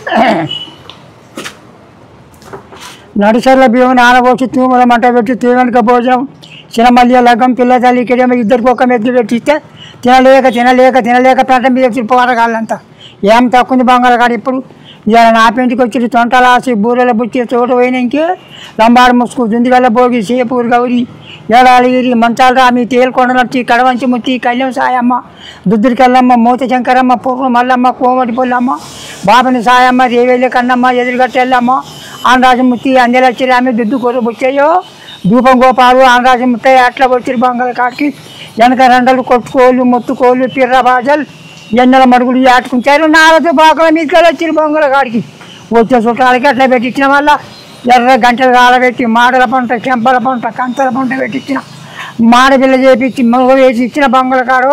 నడిసర్ల బియ్యం నానబోసి తూముల మంట పెట్టి తూమెనక భోజనం చిన్నమల్లి లగ్గం పిల్ల తల్లి ఇక్కడేమో ఇద్దరికి ఒక మెద్దు పెట్టిస్తే తినలేక తినలేక తినలేక పెంట మీద వచ్చి పోరగాళ్ళంతా ఏం తక్కువ బంగాళగాడు ఇప్పుడు ఇవాళ నా పెంటికి వచ్చి తొంటలాసి బూరెల బుచ్చి తోట పోయినాకి లంబాడు ముసుకు దుందిగల్ల భోగి సేపూరు గౌరి ఏడాలిగిరి మంచాలు రామి తేలుకొండ నచ్చి కడవంచి ముత్తి కళ్యాణ్ సాయమ్మ దుద్దుడి కల్లమ్మ మూత శంకరమ్మ పూర్వ మల్లమ్మ కోమటి పొల్లమ్మ బాబని సాయమ్మ రేవేలి కన్నమ్మ ఎదురుగట్టెల్లమ్మ ఆంధ్రాజముత్తి అందెలచ్చి రామి దుద్దు కూర బుచ్చయ్యో ధూపం గోపాలు ఆంధ్రాజముత్త అట్లా వచ్చి బంగాళ కాడికి వెనక రెండలు కొట్టుకోళ్ళు మొత్తుకోళ్ళు పిర్ర బాజలు ఎన్నెల మడుగులు ఆటుకుంటారు నాలుగు బాకల మీదకి వచ్చి బంగాళ కాడికి వచ్చే చుట్టాలకి అట్లా పెట్టించిన వల్ల ఎర్ర గంటలు కాలబెట్టి మాడల పంట చెంపల పంట కంచల పంట పెట్టించిన మాడపిల్ల చేపించి మగ వేసి ఇచ్చిన బంగాళ కాడు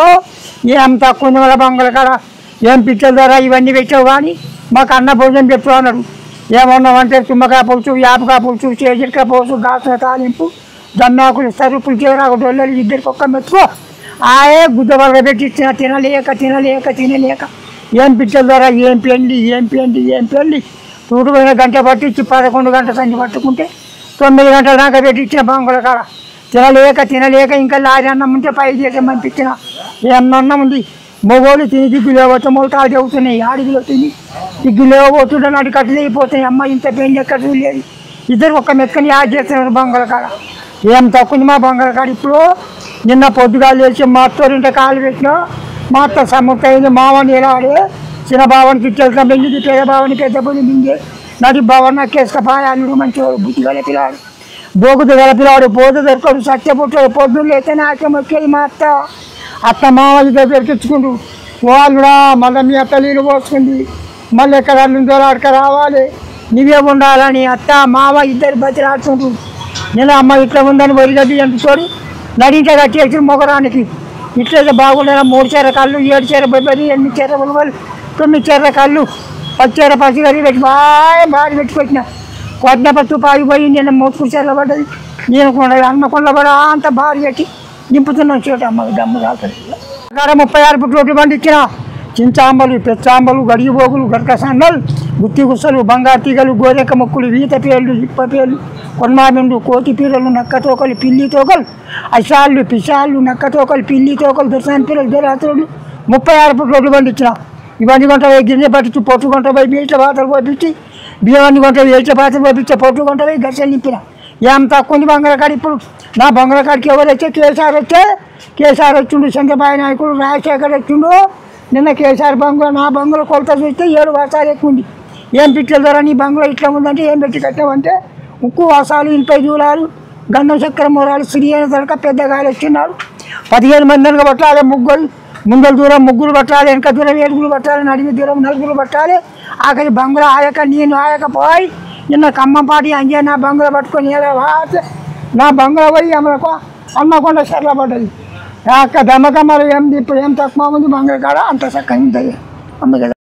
ఏం తక్కువ ఉంది వాళ్ళ బంగాళ కాడ ఏం పిచ్చల ధర ఇవన్నీ పెట్టావు కానీ మాకు అన్న భోజనం పెట్టు అన్నాడు ఏమన్నామంటే తుమ్మకాయ పులుసు యాపకాయ పులుసు చేజిరికాయ పులుసు గాసిన తాలింపు దమ్మాకులు సరుపులు చేరాకు డొల్లలు ఇద్దరికి ఒక్క మెతుకో ఆయే గుద్ద వరగ పెట్టి ఇచ్చిన తినలేక తినలేక తినలేక ఏం పిచ్చల ధర ఏం పెండి ఏం పెండి ఏం పెండి చూడుపోయిన గంట పట్టించి పదకొండు గంటల సంచి పట్టుకుంటే తొమ్మిది గంటల దాకా పెట్టి ఇచ్చిన బంగుల కాడ తినలేక తినలేక ఇంకా లారీ అన్నం ఉంటే పై చేసి పంపించిన ఏం అన్నం ఉంది మొగోళ్ళు తిని దిగ్గు లేకపోతే మొలతాలు చెబుతున్నాయి ఆడిగిలో తిని దిగ్గు లేకపోతుంటే నాటి కట్టలు అయిపోతున్నాయి అమ్మ ఇంత పెండి ఎక్కడ లేదు ఇద్దరు ఒక్క మెక్కని యాడ్ చేస్తున్నారు బంగాళ కాడ ఏం తక్కువ మా బంగాళ కాడ ఇప్పుడు నిన్న పొద్దుగాలు లేచి మా అత్తోరింటే కాలు పెట్టినా మా అత్త సముఖ అయింది మావని ఎలాడే చిన్న భావానికి ఇచ్చేస్తాం పెంచి పేద భావాన్ని పెద్ద పొలి మింగి నడి భావన కేసుకపాయ అల్లుడు మంచి బుద్ధి గల పిల్లాడు బోగుదు గల పిల్లాడు పోదు దొరకడు సత్య పుట్టాడు పొద్దున్న అయితే నాకే మొక్కేది మా అత్త అత్త మామ ఇద్దరు దొరికించుకుంటూ వాళ్ళుడా మళ్ళీ మీ అత్త నీళ్ళు పోసుకుంది మళ్ళీ ఎక్కడ నుంచో అడక రావాలి నువ్వే ఉండాలని అత్త మామ ఇద్దరు బతిరాడుతుంటూ నేను అమ్మ ఇట్లా ఉందని వరిగడ్డి ఎంటుకొని నడించే కట్టేసి మొగరానికి ఇట్లయితే బాగుండేనా మూడు చీర కళ్ళు ఏడు చీర బొబ్బరి ఎనిమిది చీర ఉలవలు తొమ్మిది చీర కళ్ళు పచ్చీర పచ్చిగరి పెట్టి బాగా బాగా పెట్టుకొచ్చిన కొట్టిన పట్టు పాగిపోయి నేను మోసుకు చీరలో పడ్డది నేను కొండ అన్న కొండ పడ అంత భారీ పెట్టి నింపుతున్నాను చోట అమ్మ దమ్ము కాల్తుంది అక్కడ ముప్పై ఆరు ఫుట్ రోడ్లు బండి ఇచ్చిన చించాంబలు పెచ్చాంబలు గడిగిపోగులు గరక సన్నలు గుత్తి గుసలు బంగారు తీగలు గోరెక్క మొక్కులు ఈత పేర్లు ఇప్ప పేర్లు కొన్మామిండు కోతి పీరలు నక్క తోకలు పిల్లి తోకలు అశాళ్ళు పిశాళ్ళు నక్క తోకలు పిల్లి తోకలు దర్శనం పిల్లలు దొరాతులు ముప్పై ఆరు ఫుట్ రోడ్లు బండి ఇచ్చిన ఇవన్నీ కొంట పోయి గిన్నె పట్టించి పొట్టు కొంట పోయి బీట్ల పాత్రలు పోపించి బియ్యాన్ని కొంట ఏట్ల పాత్రలు పోపించి పొట్టు కొంట పోయి గచ్చలు నింపిన ఏం తక్కువ ఉంది బంగాళకాడ ఇప్పుడు నా బంగాళకాడికి ఎవరు వచ్చే కేసీఆర్ వచ్చే కేసీఆర్ వచ్చిండు చంద్రబాబు నాయకుడు రాజశేఖర్ వచ్చిండు నిన్న కేసీఆర్ బంగులో నా బంగులో కొలత చూస్తే ఏడు వర్షాలు ఎక్కువ ఉంది ఏం పిట్ల ధర నీ బంగులో ఇట్లా ఉందంటే ఏం పెట్టి కట్టామంటే ఉక్కు వాసాలు ఇనుపై దూరాలు గంధం చక్కెర మూరాలు సిరియైన తనక పెద్ద గాలి వచ్చినాడు పదిహేను మంది వెనక పట్టాలి ముగ్గురు ముందల దూరం ముగ్గురు పట్టాలి వెనక దూరం ఏడుగురు పట్టాలి నడిమి దూరం నలుగురు పట్టాలి ఆఖరి బంగుల ఆయక నేను ఆయక పోయి నిన్న ఖమ్మంపాటి అంజే నా బంగుల పట్టుకొని ఎలా వాతే నా బంగుల పోయి అమ్మకు అమ్మకుండా సర్ల పడ్డది అక్క దమ్మకమ్మలు ఏం ఇప్పుడు ఏం తక్కువ ఉంది బంగుల కాడ అంత చక్కగా ఉంటుంది అమ్మ కదా